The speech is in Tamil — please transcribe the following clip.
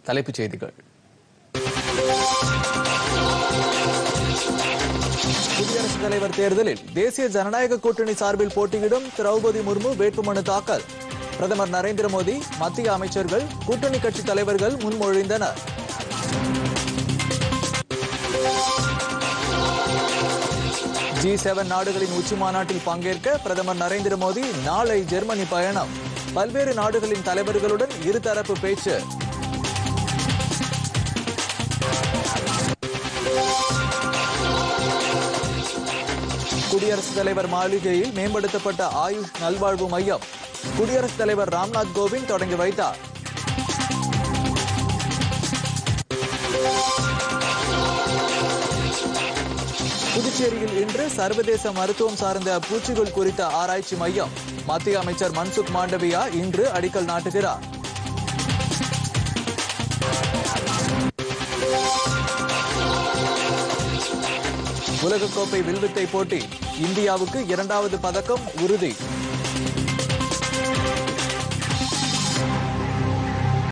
தலைப்புச் செய்திகள் குடியரசுத் தலைவர் தேர்தலில் தேசிய ஜனநாயக கூட்டணி சார்பில் போட்டியிடும் திரௌபதி முர்மு வேட்புமனு தாக்கல் பிரதமர் நரேந்திர மோடி மத்திய அமைச்சர்கள் கூட்டணி கட்சி தலைவர்கள் முன்மொழிந்தனர் ஜி செவன் நாடுகளின் உச்சி மாநாட்டில் பங்கேற்க பிரதமர் நரேந்திர மோடி நாளை ஜெர்மனி பயணம் பல்வேறு நாடுகளின் தலைவர்களுடன் இருதரப்பு பேச்சு குடியரசுத் தலைவர் மாளிகையில் மேம்படுத்தப்பட்ட ஆயுஷ் நல்வாழ்வு மையம் குடியரசுத் தலைவர் ராம்நாத் கோவிந்த் தொடங்கி வைத்தார் புதுச்சேரியில் இன்று சர்வதேச மருத்துவம் சார்ந்த பூச்சிகள் குறித்த ஆராய்ச்சி மையம் மத்திய அமைச்சர் மன்சுக் மாண்டவியா இன்று அடிக்கல் நாட்டுகிறார் உலகக்கோப்பை வில்வித்தை போட்டி இந்தியாவுக்கு இரண்டாவது பதக்கம் உறுதி